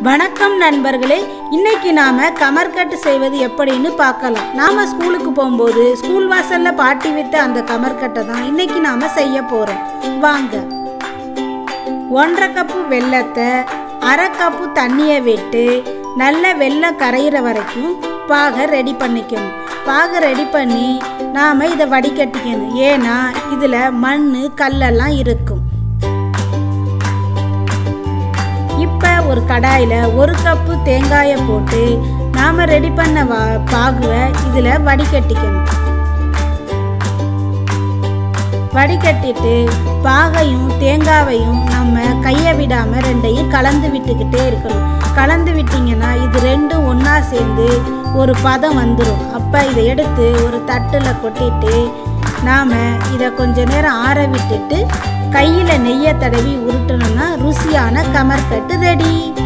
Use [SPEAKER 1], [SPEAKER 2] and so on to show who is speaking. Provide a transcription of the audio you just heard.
[SPEAKER 1] வணக்கம் நண்பர்களே இன்னைக்கு நாம கமர்கட்டு செய்வது எப்படின்னு பார்க்கலாம் நாம ஸ்கூலுக்கு போகும்போது ஸ்கூல் வாசல்ல பாட்டி வித்த அந்த கமர்கட்டை தான் இன்னைக்கு நாம செய்ய போறோம் வாங்க ஒன்றரை கப்பு வெல்லத்தை அரை கப்பு தண்ணியை விட்டு நல்ல வெல்லம் கரையிற வரைக்கும் பாகை ரெடி பண்ணிக்கணும் பாகை ரெடி பண்ணி நாம் இதை வடிகட்டிக்கணும் ஏன்னா இதில் மண் கல்லெல்லாம் இருக்கும் இப்போ ஒரு கடாயில் ஒரு கப்பு தேங்காயை போட்டு நாம் ரெடி பண்ண வா பாகுவை இதில் வடிகட்டிக்கணும் வடிகட்டிட்டு பாகையும் தேங்காவையும் நம்ம கையை விடாமல் ரெண்டையும் கலந்து விட்டுக்கிட்டே இருக்கணும் கலந்து விட்டிங்கன்னா இது ரெண்டும் ஒன்றா சேர்ந்து ஒரு பதம் வந்துடும் அப்போ இதை எடுத்து ஒரு தட்டில் கொட்டிட்டு நாம் இதை கொஞ்ச நேரம் ஆற விட்டுட்டு கையில் நெய்யை தடவி உருட்டணும்னா ருசியான கமர்கட்டு ரெடி